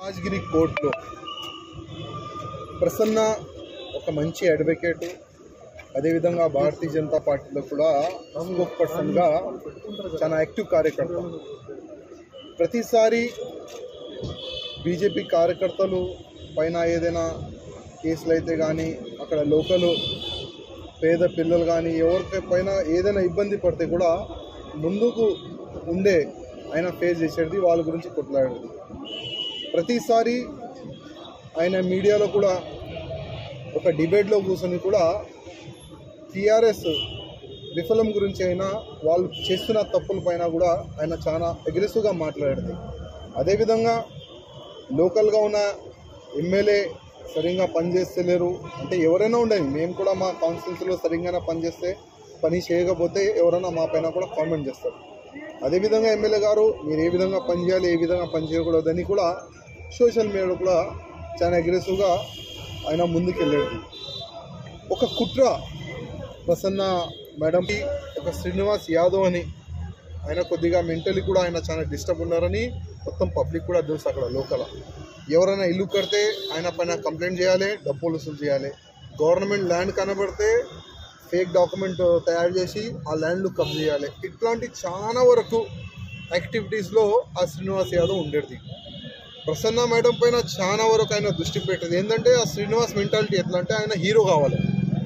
రాజగిరి కోర్టులో ప్రసన్న ఒక మంచి అడ్వకేట్ అదేవిధంగా భారతీయ జనతా పార్టీలో కూడా స్పోక్ పర్సన్గా చాలా యాక్టివ్ కార్యకర్త ప్రతిసారి బీజేపీ కార్యకర్తలు పైన ఏదైనా కేసులు అయితే కానీ అక్కడ లోకల్ పేద పిల్లలు కానీ ఎవరికి పైన ఏదైనా ఇబ్బంది పడితే కూడా ముందుకు ఉండే ఆయన ఫేస్ చేసేది వాళ్ళ గురించి కొట్లాడేది ప్రతిసారి ఆయన మీడియాలో కూడా ఒక డిబేట్లో కూర్చొని కూడా టీఆర్ఎస్ విఫలం గురించి అయినా వాళ్ళు చేస్తున్న తప్పుల పైన కూడా ఆయన చాలా అగ్రెసివ్గా మాట్లాడేది అదేవిధంగా లోకల్గా ఉన్న ఎమ్మెల్యే సరిగ్గా పనిచేస్తలేరు అంటే ఎవరైనా ఉండేది మేము కూడా మా కాన్స్టిట్యూన్సీలో సరిగ్గానే పనిచేస్తే పని చేయకపోతే ఎవరైనా మా పైన కూడా కామెంట్ చేస్తారు అదేవిధంగా ఎమ్మెల్యే గారు మీరు ఏ విధంగా పని చేయాలి ఏ విధంగా పని చేయకూడదని కూడా సోషల్ మీడియాలో కూడా చాలా అగ్రెసివ్గా ఆయన ముందుకు వెళ్ళాడు ఒక కుట్ర ప్రసన్న మేడంకి ఒక శ్రీనివాస్ యాదవ్ అని ఆయన కొద్దిగా మెంటలీ కూడా ఆయన చాలా డిస్టర్బ్ ఉన్నారని మొత్తం పబ్లిక్ కూడా తెలుసు అక్కడ లోకల్ ఎవరైనా ఇల్లు కడితే ఆయన పైన కంప్లైంట్ చేయాలి డబ్బులు వసూలు చేయాలి గవర్నమెంట్ ల్యాండ్ కనబడితే ఫేక్ డాక్యుమెంట్ తయారు చేసి ఆ ల్యాండ్లు కబ్జా చేయాలి ఇట్లాంటి చాలా వరకు యాక్టివిటీస్లో ఆ శ్రీనివాస్ యాదవ్ ఉండేది ప్రసన్న మేడం పైన చాలా వరకు ఆయన దృష్టి పెట్టేది ఏంటంటే ఆ శ్రీనివాస్ మెంటాలిటీ ఎట్లా అంటే ఆయన హీరో కావాలి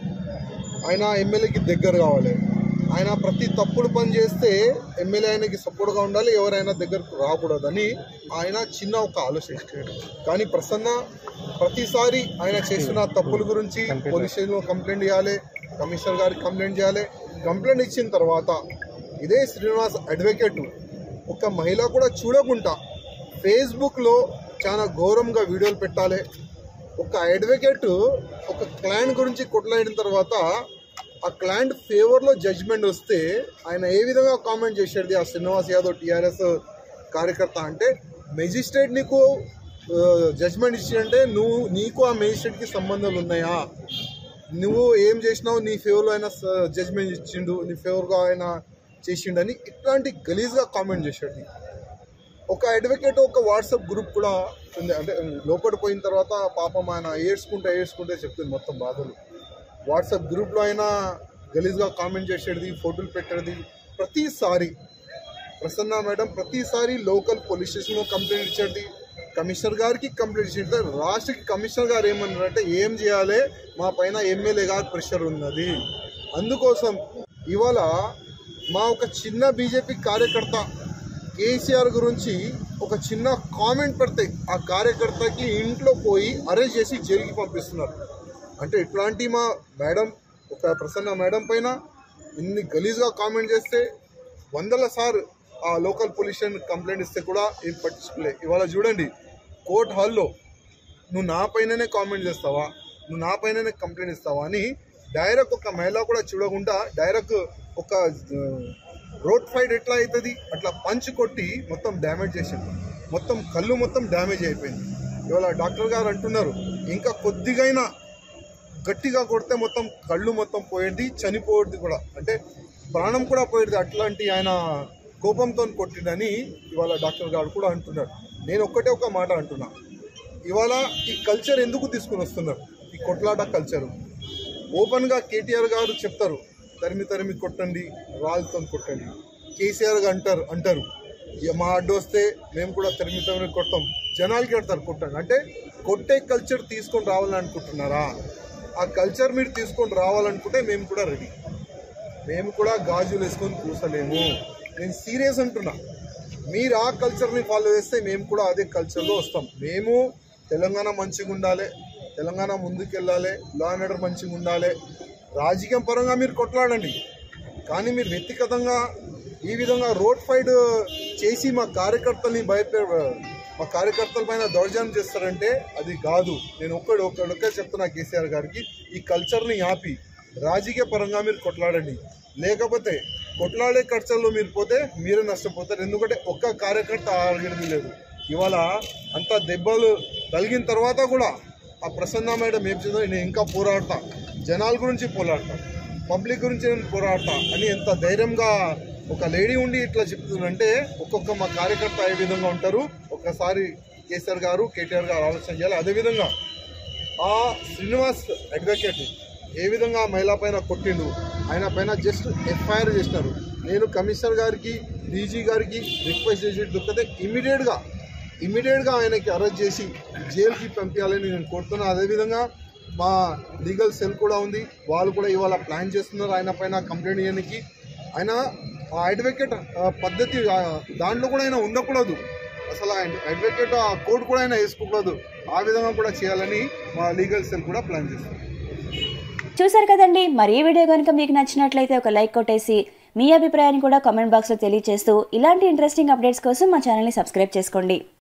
ఆయన ఎమ్మెల్యేకి దగ్గర కావాలి ఆయన ప్రతి తప్పుడు పని చేస్తే ఎమ్మెల్యే ఆయనకి సపోర్ట్గా ఉండాలి ఎవరైనా దగ్గరకు రాకూడదని ఆయన చిన్న ఒక ఆలోచన కానీ ప్రసన్న ప్రతిసారి ఆయన చేస్తున్న తప్పుల గురించి పోలీస్ స్టేషన్లో కంప్లైంట్ చేయాలి కమిషనర్ గారికి కంప్లైంట్ చేయాలి కంప్లైంట్ ఇచ్చిన తర్వాత ఇదే శ్రీనివాస్ అడ్వకేట్ ఒక మహిళ కూడా చూడకుండా ఫేస్బుక్లో చాలా ఘోరంగా వీడియోలు పెట్టాలి ఒక అడ్వకేట్ ఒక క్లయింట్ గురించి కొట్లాడిన తర్వాత ఆ క్లయింట్ ఫేవర్లో జడ్జ్మెంట్ వస్తే ఆయన ఏ విధంగా కామెంట్ చేసేది ఆ శ్రీనివాస్ యాదవ్ టీఆర్ఎస్ కార్యకర్త అంటే మెజిస్ట్రేట్ నీకు జడ్జ్మెంట్ ఇచ్చిందంటే నువ్వు నీకు ఆ మెజిస్ట్రేట్కి సంబంధాలు ఉన్నాయా నువ్వు ఏం చేసినావు నీ ఫేవర్లో ఆయన జడ్జ్మెంట్ ఇచ్చిండు నీ ఫేవర్గా ఆయన చేసిండని ఇట్లాంటి గలీజ్గా కామెంట్ చేసాడు ఒక అడ్వకేట్ ఒక వాట్సాప్ గ్రూప్ కూడా ఉంది అంటే లోపల పోయిన తర్వాత పాపం ఆయన ఏడ్చుకుంటే ఏడ్చుకుంటే చెప్తుంది మొత్తం బాధలు వాట్సాప్ గ్రూప్లో అయినా గలీజ్గా కామెంట్ చేసేది ఫోటోలు పెట్టేది ప్రతిసారి ప్రసన్న మేడం ప్రతిసారి లోకల్ పోలీస్ స్టేషన్లో కంప్లైంట్ ఇచ్చేది కమిషనర్ గారికి కంప్లైంట్ ఇచ్చేది రాష్ట్రకి కమిషనర్ గారు ఏమన్నారంటే ఏం చేయాలి మా పైన ఎమ్మెల్యే గారు ప్రెషర్ ఉన్నది అందుకోసం ఇవాళ మా ఒక చిన్న బీజేపీ కార్యకర్త కేసీఆర్ గురించి ఒక చిన్న కామెంట్ పెడితే ఆ కార్యకర్తకి ఇంట్లో పోయి అరెస్ట్ చేసి జైలుకి పంపిస్తున్నారు అంటే ఇట్లాంటి మా మేడం ఒక ప్రసన్న మేడం పైన ఇన్ని గలీజ్గా కామెంట్ చేస్తే వందల సార్ ఆ లోకల్ పోలీస్ స్టేషన్ కంప్లైంట్ ఇస్తే కూడా ఏం పట్టించుకోలే ఇవాళ చూడండి కోర్ట్ హాల్లో నువ్వు నా పైననే కామెంట్ చేస్తావా నువ్వు నా పైననే కంప్లైంట్ ఇస్తావా అని డైరెక్ట్ ఒక మహిళ కూడా చూడకుండా డైరెక్ట్ ఒక రోడ్ ఫైట్ ఎట్లా అవుతుంది అట్లా పంచ్ కొట్టి మొత్తం డ్యామేజ్ చేసింది మొత్తం కళ్ళు మొత్తం డ్యామేజ్ అయిపోయింది ఇవాళ డాక్టర్ గారు అంటున్నారు ఇంకా కొద్దిగైనా గట్టిగా కొడితే మొత్తం కళ్ళు మొత్తం పోయేది చనిపోయేది కూడా అంటే ప్రాణం కూడా పోయేది అట్లాంటి ఆయన కోపంతో కొట్టిండని ఇవాళ డాక్టర్ గారు కూడా అంటున్నారు నేను ఒక్కటే ఒక మాట అంటున్నా ఇవాళ ఈ కల్చర్ ఎందుకు తీసుకుని వస్తున్నారు ఈ కొట్లాట కల్చరు ఓపెన్గా కేటీఆర్ గారు చెప్తారు తరిమి తరిమి కొట్టండి రాళ్ళతో కొట్టండి కేసీఆర్ గారు అంటారు అంటారు "ఇక మా అడ్డు వస్తే మేము కూడా తరిమి తరిమి కొడతాం జనాలకి కడతారు కొట్టండి అంటే కొట్టే కల్చర్ తీసుకొని రావాలనుకుంటున్నారా ఆ కల్చర్ మీరు తీసుకొని రావాలనుకుంటే మేము కూడా రెడీ మేము కూడా గాజులు వేసుకొని కూసలేము నేను సీరియస్ అంటున్నా మీరు ఆ కల్చర్ని ఫాలో చేస్తే మేము కూడా అదే కల్చర్లో వస్తాం మేము తెలంగాణ మంచిగా ఉండాలి తెలంగాణ ముందుకు వెళ్ళాలి లా అండ్ ఆర్డర్ మంచిగా ఉండాలి రాజకీయం పరంగా మీరు కొట్లాడండి కానీ మీరు వ్యక్తిగతంగా ఈ విధంగా రోడ్ ఫైట్ చేసి మా కార్యకర్తల్ని భయపె మా కార్యకర్తల పైన దౌర్జన్యం చేస్తారంటే అది కాదు నేను ఒక్కడు ఒక్కడొక్కే చెప్తున్నా కేసీఆర్ గారికి ఈ కల్చర్ని ఆపి రాజకీయ పరంగా మీరు కొట్లాడండి లేకపోతే కొట్లాడే కల్చర్లో మీరు పోతే మీరే నష్టపోతారు ఎందుకంటే ఒక్క కార్యకర్త ఆగేది లేదు ఇవాళ అంత దెబ్బలు కలిగిన తర్వాత కూడా ఆ ప్రసన్న మేడం ఏం చేద్దాం నేను ఇంకా పోరాడతా జనాల గురించి పోరాడతా పబ్లిక్ గురించి నేను పోరాడతా అని ఎంత ధైర్యంగా ఒక లేడీ ఉండి ఇట్లా చెప్తుందంటే ఒక్కొక్క మా కార్యకర్త ఏ విధంగా ఉంటారు ఒక్కసారి కేసీఆర్ గారు కేటీఆర్ గారు ఆలోచన చేయాలి అదేవిధంగా ఆ శ్రీనివాస్ అడ్వకేట్ ఏ విధంగా ఆ మహిళ పైన కొట్టిండు ఆయన పైన జస్ట్ ఎఫ్ఐఆర్ చేసినారు నేను కమిషనర్ గారికి డీజీ గారికి రిక్వెస్ట్ చేసి దొరికితే ఇమీడియట్గా ఇమీడియట్గా ఆయనకి అరెస్ట్ చేసి జైలుకి పంపించాలని నేను కోరుతున్నా అదేవిధంగా మా లీగల్ సెల్ కూడా ఉంది వాళ్ళు కూడా ఇవాళ ప్లాన్ చేస్తున్నారు ఆయన పైన కంప్లైంట్ చేయడానికి ఆయన ఆ అడ్వకేట్ ఆ పద్ధతి ఆ దాంట్లో కూడా ఆయన ఉండకూడదు అసలు ఆ అడ్వకేట్ ఆ కోర్టు కూడా ఆయన వేసుకోకూడదు ఆ విధంగా కూడా చేయాలని మా లీగల్ సెల్ కూడా ప్లాన్ చేస్తారు చూసారు కదండి మరి ఈ వీడియో కనుక మీకు నచ్చినట్లయితే ఒక లైక్ కొట్టేసి మీ అభిప్రాయాన్ని కూడా కామెంట్ బాక్స్లో తెలియజేస్తూ ఇలాంటి ఇంట్రెస్టింగ్ అప్డేట్స్ కోసం మా ఛానల్ని సబ్స్క్రైబ్ చేసుకోండి